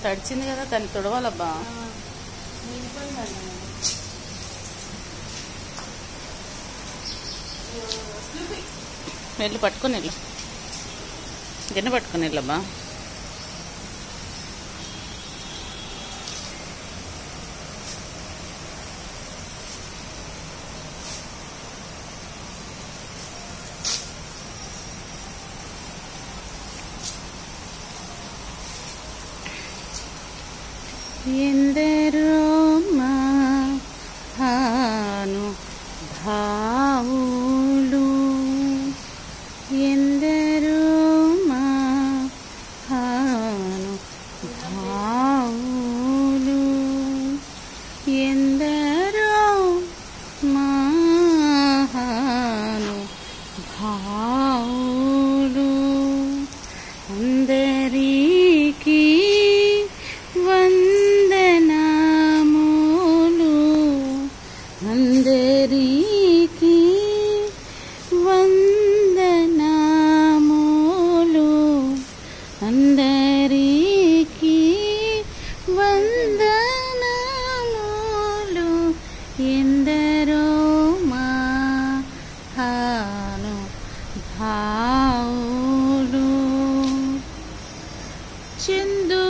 తడిచింది కదా తను తుడవాలబ్బా వెళ్ళి పట్టుకొని వెళ్ళు గిన్నె పట్టుకొని వెళ్ళబ్బా ఎందరో మహాను భావులు ఎందరో మహాను భావులు ఎందరో మహాను భావులు అందరికీ వందనములు అందరికీ వందనములు అందరికీ వందనములు ఎందరో మహాను భావులు చందు